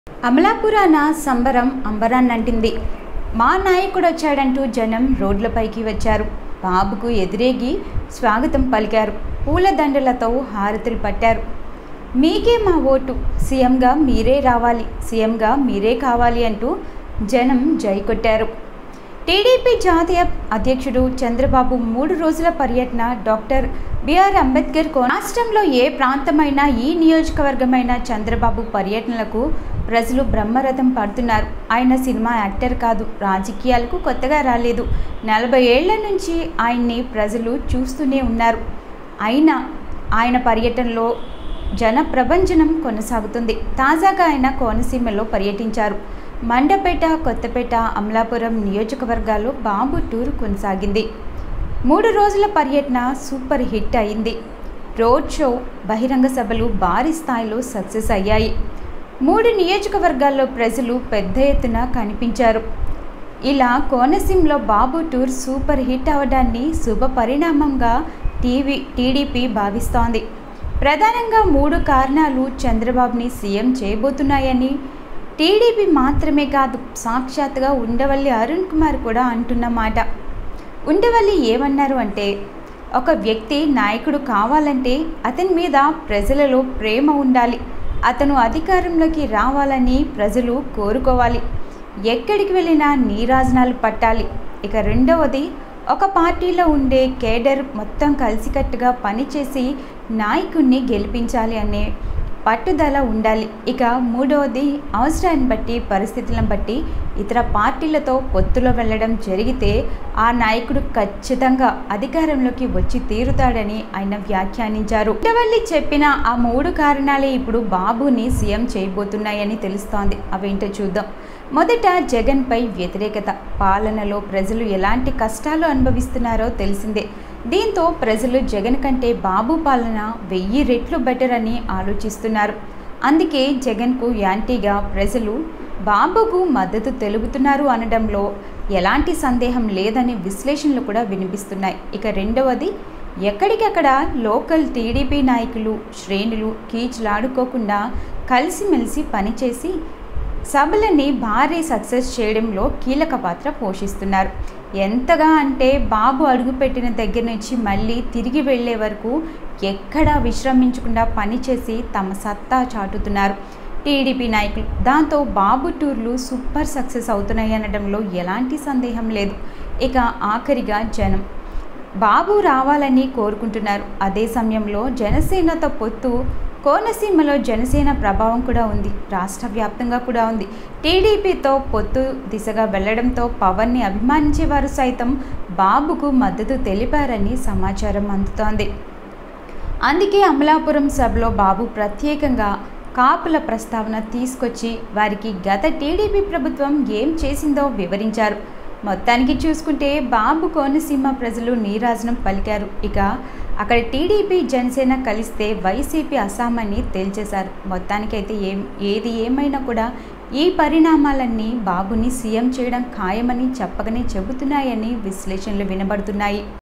అమలాపురాన సంబరం అంబరాన్నంటింది మా నాయకుడు వచ్చాడంటూ జనం రోడ్లపైకి వచ్చారు బాబుకు ఎదురేగి స్వాగతం పలికారు పూలదండలతో హారతులు పట్టారు మీకే మా ఓటు సీఎంగా మీరే రావాలి సీఎంగా మీరే కావాలి అంటూ జనం జై కొట్టారు టీడీపీ జాతీయ అధ్యక్షుడు చంద్రబాబు మూడు రోజుల పర్యటన డాక్టర్ బిఆర్ అంబేద్కర్ కో రాష్ట్రంలో ఏ ప్రాంతమైనా ఈ నియోజకవర్గమైన చంద్రబాబు పర్యటనలకు ప్రజలు బ్రహ్మరథం పడుతున్నారు ఆయన సినిమా యాక్టర్ కాదు రాజకీయాలకు కొత్తగా రాలేదు నలభై ఏళ్ల నుంచి ఆయన్ని ప్రజలు చూస్తూనే ఉన్నారు అయినా ఆయన పర్యటనలో జన ప్రభంజనం కొనసాగుతుంది తాజాగా ఆయన కోనసీమలో పర్యటించారు మండపేట కొత్తపేట అమలాపురం నియోజకవర్గాల్లో బాబు టూర్ కొనసాగింది మూడు రోజుల పర్యటన సూపర్ హిట్ అయింది రోడ్ షో బహిరంగ సభలు భారీ స్థాయిలో సక్సెస్ అయ్యాయి మూడు నియోజకవర్గాల్లో ప్రజలు పెద్ద ఎత్తున కనిపించారు ఇలా కోనసీమలో బాబు టూర్ సూపర్ హిట్ అవడాన్ని శుభ పరిణామంగా టీవీ టీడీపీ భావిస్తోంది ప్రధానంగా మూడు కారణాలు చంద్రబాబుని సీఎం చేయబోతున్నాయని టీడీపీ మాత్రమే కాదు సాక్షాత్తుగా ఉండవల్లి అరుణ్ కుమార్ కూడా అంటున్న మాట ఉండవల్లి ఏమన్నారు అంటే ఒక వ్యక్తి నాయకుడు కావాలంటే అతని మీద ప్రజలలో ప్రేమ ఉండాలి అతను అధికారంలోకి రావాలని ప్రజలు కోరుకోవాలి ఎక్కడికి వెళ్ళినా నీరాజనాలు పట్టాలి ఇక రెండవది ఒక పార్టీలో ఉండే కేడర్ మొత్తం కలిసికట్టుగా పనిచేసి నాయకుడిని గెలిపించాలి అనే పట్టుదల ఉండాలి ఇక మూడవది అవసరాన్ని బట్టి పరిస్థితులను బట్టి ఇతర పార్టీలతో పొత్తులో వెళ్ళడం జరిగితే ఆ నాయకుడు ఖచ్చితంగా అధికారంలోకి వచ్చి తీరుతాడని ఆయన వ్యాఖ్యానించారు ఉండవల్లి చెప్పిన ఆ మూడు కారణాలే ఇప్పుడు బాబుని సీఎం చేయబోతున్నాయని తెలుస్తోంది అవేంటో చూద్దాం మొదట జగన్పై వ్యతిరేకత పాలనలో ప్రజలు ఎలాంటి కష్టాలు అనుభవిస్తున్నారో తెలిసిందే దీంతో ప్రజలు జగన్ కంటే బాబు పాలన వెయ్యి రెట్లు బెటర్ అని ఆలోచిస్తున్నారు అందుకే జగన్కు యాంటీగా ప్రజలు బాబుకు మద్దతు తెలుపుతున్నారు అనడంలో ఎలాంటి సందేహం లేదని విశ్లేషణలు కూడా వినిపిస్తున్నాయి ఇక రెండవది ఎక్కడికక్కడ లోకల్ టీడీపీ నాయకులు శ్రేణులు కీచులాడుకోకుండా కలిసిమెలిసి పనిచేసి సభలని భారీ సక్సెస్ చేయడంలో కీలక పాత్ర పోషిస్తున్నారు ఎంతగా అంటే బాబు అడుగుపెట్టిన దగ్గర నుంచి మళ్ళీ తిరిగి వెళ్ళే వరకు ఎక్కడా విశ్రమించకుండా పనిచేసి తమ సత్తా చాటుతున్నారు టీడీపీ నాయకులు దాంతో బాబు టూర్లు సూపర్ సక్సెస్ అవుతున్నాయి అనడంలో ఎలాంటి సందేహం లేదు ఇక ఆఖరిగా జనం బాబు రావాలని కోరుకుంటున్నారు అదే సమయంలో జనసేనతో పొత్తు కోనసీమలో జనసేన ప్రభావం కూడా ఉంది రాష్ట్ర వ్యాప్తంగా కూడా ఉంది టీడీపీతో పొత్తు దిశగా వెళ్లడంతో పవన్ని అభిమానించేవారు సైతం బాబుకు మద్దతు తెలిపారని సమాచారం అందుతోంది అందుకే అమలాపురం సభలో బాబు ప్రత్యేకంగా కాపుల ప్రస్తావన తీసుకొచ్చి వారికి గత టీడీపీ ప్రభుత్వం ఏం చేసిందో వివరించారు మొత్తానికి చూసుకుంటే బాబు కోనసీమ ప్రజలు నీరాజనం పలికారు ఇక అక్కడ టీడీపీ జనసేన కలిస్తే వైసీపీ అస్సామని తేల్చేశారు మొత్తానికైతే ఏం ఏది ఏమైనా కూడా ఈ పరిణామాలన్నీ బాబుని సీఎం చేయడం ఖాయమని చెప్పకనే చెబుతున్నాయని విశ్లేషణలు వినబడుతున్నాయి